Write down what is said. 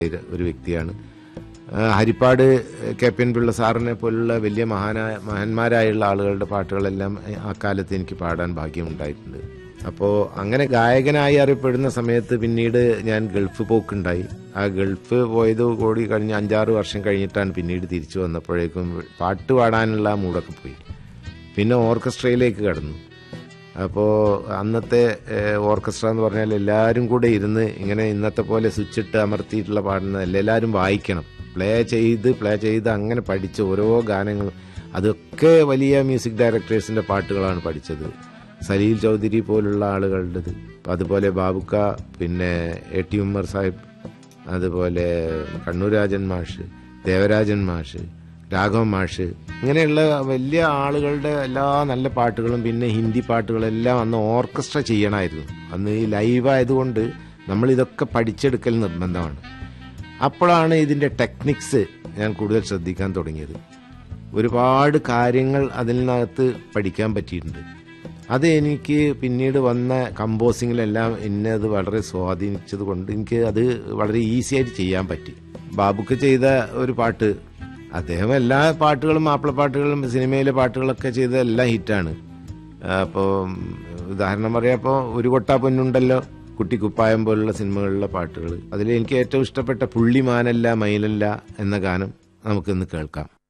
ഒരു വ്യക്തിയാണ് ആ, Haripad K P N Pillai സാറിനെ പോലുള്ള വലിയ മഹാനായ മഹാന്മാരായുള്ള ആളുകളുടെ പാട്ടുകളെല്ലാം അക്കാലത്ത് എനിക്ക് പാടാൻ ഭാഗ്യമുണ്ടായിട്ടുണ്ട് അപ്പോൾ അങ്ങനെ ഗായകനായി അറിയപ്പെടുന്ന സമയത്ത് പിന്നീട് ഞാൻ ഗൾഫ് പോക്കുണ്ടായി ആ ഗൾഫ് പോയത് കൂടി കഴിഞ്ഞ് അഞ്ചാറ് വർഷം കഴിഞ്ഞിട്ടാണ് പിന്നീട് തിരിച്ചു വന്നപ്പോഴേക്കും പാട്ട് പാടാനുള്ള ആ മൂടൊക്കെ പോയി പിന്നെ ഓർക്കസ്ട്രയിലേക്ക് കടന്നു അപ്പോൾ അന്നത്തെ ഏഹ്, ഓർക്കസ്ട്ര എന്ന് പറഞ്ഞാൽ എല്ലാവരും കൂടെ ഇരുന്ന് ഇങ്ങനെ ഇന്നത്തെ പോലെ സ്വിച്ച് ഇട്ട് അമർത്തിയിട്ടുള്ള പാടുന്നതല്ല എല്ലാവരും വായിക്കണം പ്ലേ ചെയ്ത് പ്ലേ ചെയ്ത് അങ്ങനെ പഠിച്ച ഓരോ ഗാനങ്ങളും അതൊക്കെ വലിയ മ്യൂസിക് ഡയറക്ടേഴ്സിന്റെ പാട്ടുകളാണ് പഠിച്ചത് സലീൽ ചൗധരി പോലുള്ള ആളുകളുടേത് അതുപോലെ ബാബുക്ക പിന്നെ എ ടി ഉമ്മർ സാഹിബ് അതുപോലെ കണ്ണൂർ രാജൻ മാഷ് ദേവരാജൻ മാഷ് രാഘവൻ മാഷ് ഇങ്ങനെയുള്ള വലിയ ആളുകളുടെ എല്ലാ നല്ല പാട്ടുകളും പിന്നെ ഹിന്ദി പാട്ടുകളെല്ലാം അന്ന് ഓർക്കസ്ട്ര ചെയ്യണമായിരുന്നു അന്ന് ഈ ലൈവ് ആയതുകൊണ്ട് നമ്മൾ ഇതൊക്കെ പഠിച്ചെടുക്കൽ നിർബന്ധമാണ് അപ്പോഴാണ് ഇതിന്റെ ടെക്നിക്സ് ഞാൻ കൂടുതൽ ശ്രദ്ധിക്കാൻ തുടങ്ങിയത് ഒരുപാട് കാര്യങ്ങൾ അതിനകത്ത് പഠിക്കാൻ പറ്റിയിട്ടുണ്ട് അത് എനിക്ക് പിന്നീട് വന്ന കമ്പോസിങ്ങിലെല്ലാം എന്നെ അത് വളരെ സ്വാധീനിച്ചത് കൊണ്ട് എനിക്ക് അത് വളരെ ഈസി ആയിട്ട് ചെയ്യാൻ പറ്റി ബാബുക്ക് ചെയ്ത ഒരു പാട്ട് അദ്ദേഹം എല്ലാ പാട്ടുകളും മാപ്പിളപ്പാട്ടുകളും സിനിമയിലെ പാട്ടുകളൊക്കെ ചെയ്ത എല്ലാം ഹിറ്റാണ് അപ്പോൾ ഉദാഹരണം പറയാപ്പോൾ ഒരു കൊട്ടാ പൊന്നുണ്ടല്ലോ കുട്ടിക്കുപ്പായം പോലുള്ള സിനിമകളിലെ പാട്ടുകൾ അതിൽ എനിക്ക് ഏറ്റവും ഇഷ്ടപ്പെട്ട പുള്ളിമാനല്ല മയിലല്ല എന്ന ഗാനം നമുക്കിന്ന് കേൾക്കാം